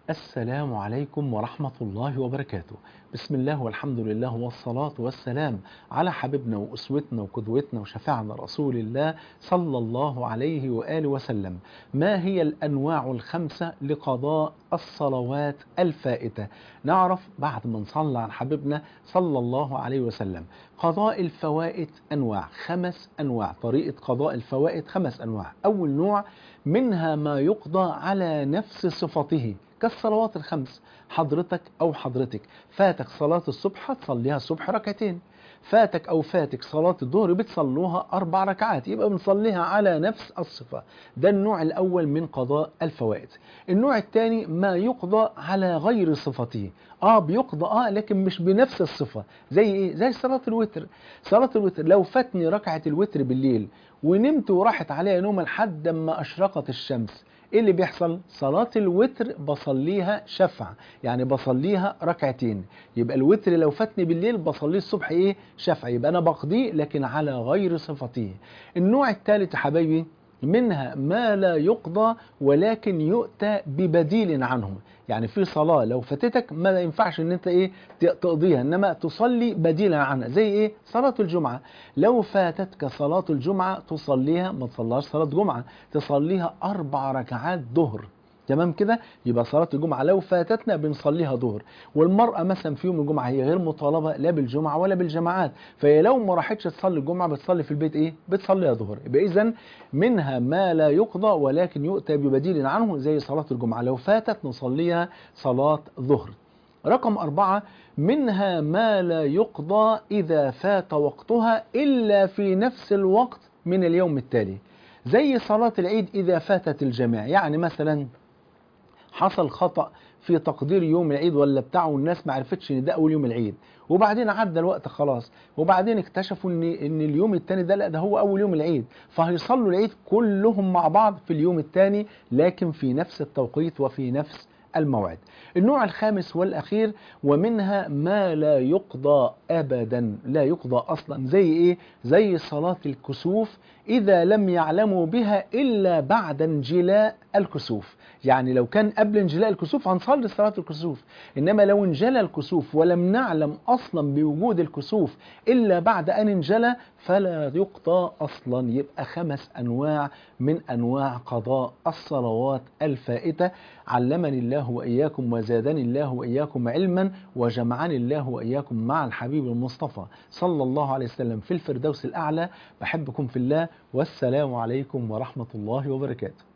السلام عليكم ورحمة الله وبركاته بسم الله والحمد لله والصلاة والسلام على حبيبنا وأسوتنا وقدوتنا وشفاعنا رسول الله صلى الله عليه وآله وسلم ما هي الأنواع الخمسة لقضاء الصلوات الفائتة نعرف بعد ما نصلى عن حبيبنا صلى الله عليه وسلم قضاء الفوائت أنواع خمس أنواع طريقة قضاء الفوائت خمس أنواع أول نوع منها ما يقضى على نفس صفته كالصلوات الخمس حضرتك أو حضرتك فاتك صلاة الصبح هتصليها الصبح ركعتين فاتك أو فاتك صلاة الظهر بتصلوها أربع ركعات يبقى بنصليها على نفس الصفة ده النوع الأول من قضاء الفوائد النوع الثاني ما يقضى على غير صفته اه بيقضى اه لكن مش بنفس الصفة زي ايه زي صلاة الوتر صلاة الوتر لو فاتني ركعة الوتر بالليل ونمت وراحت عليها نوم لحد ما أشرقت الشمس ايه اللي بيحصل صلاة الوتر بصليها شفع يعني بصليها ركعتين يبقى الوتر لو فاتني بالليل بصليه الصبح ايه شفع يبقى انا بقضيه لكن على غير صفته النوع الثالث يا حبايبي منها ما لا يقضى ولكن يؤتى ببديل عنه يعني في صلاة لو فاتتك ما ينفعش ان انت ايه تقضيها انما تصلي بديلا عنها زي ايه صلاة الجمعة لو فاتتك صلاة الجمعة تصليها ما تصليهاش صلاة جمعة تصليها اربع ركعات ظهر تمام كده يبقى صلاة الجمعة لو فاتتنا بنصليها ظهر والمرأة مثلا في يوم الجمعة هي غير مطالبة لا بالجمعة ولا بالجماعات فهي لو ما راحتش تصلي الجمعة بتصلي في البيت ايه بتصليها ظهر يبقى اذا منها ما لا يقضى ولكن يؤتى ببديل عنه زي صلاة الجمعة لو فاتت نصليها صلاة ظهر رقم أربعة منها ما لا يقضى إذا فات وقتها إلا في نفس الوقت من اليوم التالي زي صلاة العيد إذا فاتت الجماع يعني مثلا حصل خطأ في تقدير يوم العيد ولا بتاعه والناس ما عرفتش ان ده اول يوم العيد وبعدين عدى الوقت خلاص وبعدين اكتشفوا ان ان اليوم الثاني ده لا ده هو اول يوم العيد فهيصلوا العيد كلهم مع بعض في اليوم الثاني لكن في نفس التوقيت وفي نفس الموعد النوع الخامس والأخير ومنها ما لا يقضى أبدا لا يقضى أصلا زي إيه زي صلاة الكسوف إذا لم يعلموا بها إلا بعد انجلاء الكسوف يعني لو كان قبل انجلاء الكسوف هنصلي صلاة الكسوف إنما لو انجلى الكسوف ولم نعلم أصلا بوجود الكسوف إلا بعد أن انجلى فلا يقضى أصلا يبقى خمس أنواع من أنواع قضاء الصلوات الفائتة علمني الله وإياكم وزادني الله وإياكم علما وجمعني الله وإياكم مع الحبيب المصطفى صلى الله عليه وسلم في الفردوس الأعلى بحبكم في الله والسلام عليكم ورحمة الله وبركاته